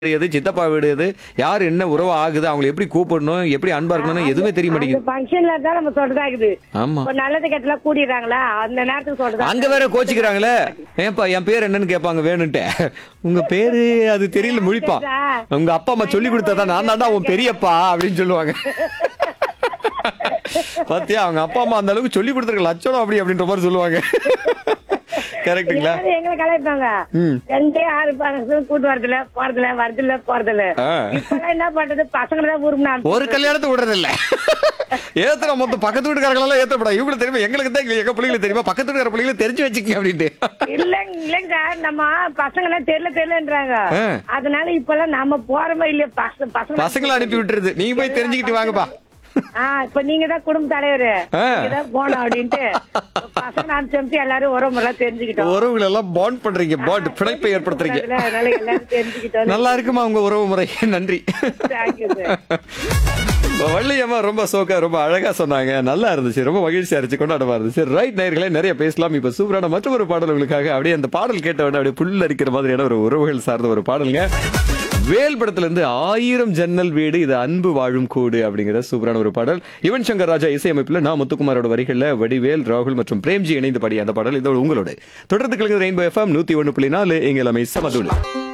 எது சித்தப்பா வீடு எது யார் என்ன உறவு ஆகுது அவங்களை எப்படி கூப்பிடணும் எப்படி அன்பா இருக்கணும்னு எதுவுமே தெரிய மாட்டேங்குது ஃபங்க்ஷன்ல தான் நம்ம சொல்றதா இருக்குது ஆமா இப்ப நல்லது கெட்டலாம் கூடிடுறாங்களா அந்த நேரத்துக்கு சொல்றதா அங்க வேற கோச்சிக்கிறாங்களே ஏன்பா என் பேர் என்னன்னு கேட்பாங்க வேணுன்ட்டு உங்க பேரு அது தெரியல முழிப்பான் உங்க அப்பா அம்மா சொல்லி கொடுத்ததா நான் தான்டா உன் பெரியப்பா அப்படின்னு சொல்லுவாங்க பாத்தியா அவங்க அப்பா அம்மா அந்த அளவுக்கு சொல்லி கொடுத்துருக்க லட்சணம் அப்படி அப்படின்ற மாதிரி சொல்லுவாங்க கரெக்ட்டுங்களா எல்லாரும் எங்களை கலாய்ப்பாங்க ம். ரெண்டே ஆறு பசங்க கூட்டு வரதுல போறதுல வரதுல போறதுல ஆ. இப்பெல்லாம் என்ன பண்றது பசங்களை தான் விரும்பினா ஒரு கல்யாணத்தை விடுறது இல்ல ஏத்துற மொத்தம் பக்கத்து வீட்டுக்காரங்களெல்லாம் ஏத்தப்படா இவங்களுக்கு தெரியுமா எங்களுக்கு தான் எங்க பிள்ளைங்களுக்கு தெரியுமா பக்கத்து வீட்டுக்கார பிள்ளைங்களை தெரிஞ்சு வச்சுக்க அப்படின்ட்டு இல்லங்க இல்லங்க நம்ம பசங்க எல்லாம் தெரியல தெரியலன்றாங்க ஆ. அதனால இப்பெல்லாம் நம்ம போறோமா இல்லையா பசங்க பசங்க பசங்களை அனுப்பி விட்டுருது நீங்க போய் தெரிஞ்சுக்கிட்டு வாங்கப்பா ஆ இப்ப நீங்க தான் குடும்ப தலைவரு ஆ. நீங்க தான் போனோம் அப்படின்ட்டு பசங்க அனுப்பிச்சு எல்லாரும் உறவுமுறை தெரிஞ்சுக்கிட்டோம் உறவுகள் எல்லாம் பாண்ட் பண்றீங்க பாண்ட் பிணைப்பை ஏற்படுத்துறீங்க அதனால எல்லாரும் தெரிஞ்சுக்கிட்டோம் நல்லா இருக்குமா உங்க உறவு முறை நன்றி தேங்க்யூ சார் வள்ளியம்மா ரொம்ப சோக்கா ரொம்ப அழகா சொன்னாங்க நல்லா இருந்துச்சு ரொம்ப மகிழ்ச்சியா இருந்துச்சு கொண்டாடமா இருந்துச்சு ரைட் நேயர்களே நிறைய பேசலாம் இப்ப சூப்பரான மற்றொரு பாடல் உங்களுக்காக அப்படியே அந்த பாடல் கேட்ட உடனே அப்படியே புல் அரிக்கிற மாதிரியான ஒரு உறவுகள் சார்ந்த ஒரு பாடலுங்க வேல் படத்துல இருந்து ஆயிரம் ஜன்னல் வீடு இது அன்பு வாழும் கூடு அப்படிங்கிற சூப்பரான ஒரு பாடல் யுவன் சங்கர் ராஜா இசையமைப்புல நான் முத்துக்குமாரோட வரிகள்ல வடிவேல் ராகுல் மற்றும் பிரேம்ஜி இணைந்து பாடிய அந்த பாடல் இதோட உங்களோட தொடர்ந்து கலந்து ரெயின்போ எஃப்எம் நூத்தி ஒண்ணு புள்ளி நாலு எங்கள் அமை சமதுள்ள